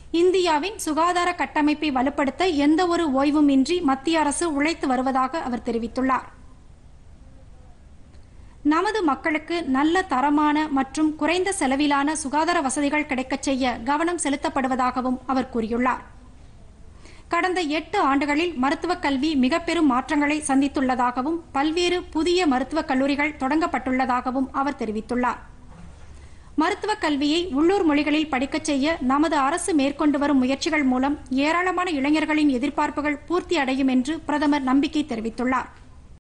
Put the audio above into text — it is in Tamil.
இந்தியாவின் சுகாதார கட்டமைப்பை வலுப்படுத்த எந்த ஒரு ஓய்வும் இன்றி மத்திய அரசு உழைத்து வருவதாக அவர் தெரிவித்துள்ளார் நமது மக்களுக்கு நல்ல தரமான மற்றும் குறைந்த செலவிலான சுகாதார வசதிகள் கிடைக்கச் செய்ய கவனம் செலுத்தப்படுவதாகவும் அவர் கூறியுள்ளார் கடந்த எட்டு ஆண்டுகளில் மருத்துவக் கல்வி மிக பெரும் மாற்றங்களை சந்தித்துள்ளதாகவும் பல்வேறு புதிய மருத்துவக் கல்லூரிகள் தொடங்கப்பட்டுள்ளதாகவும் அவர் தெரிவித்துள்ளார் மருத்துவக் கல்வியை உள்ளூர் மொழிகளில் படிக்கச் செய்ய நமது அரசு மேற்கொண்டு வரும் முயற்சிகள் மூலம் ஏராளமான இளைஞர்களின் எதிர்பார்ப்புகள் பூர்த்தி அடையும் என்று பிரதமர் நம்பிக்கை தெரிவித்துள்ளார்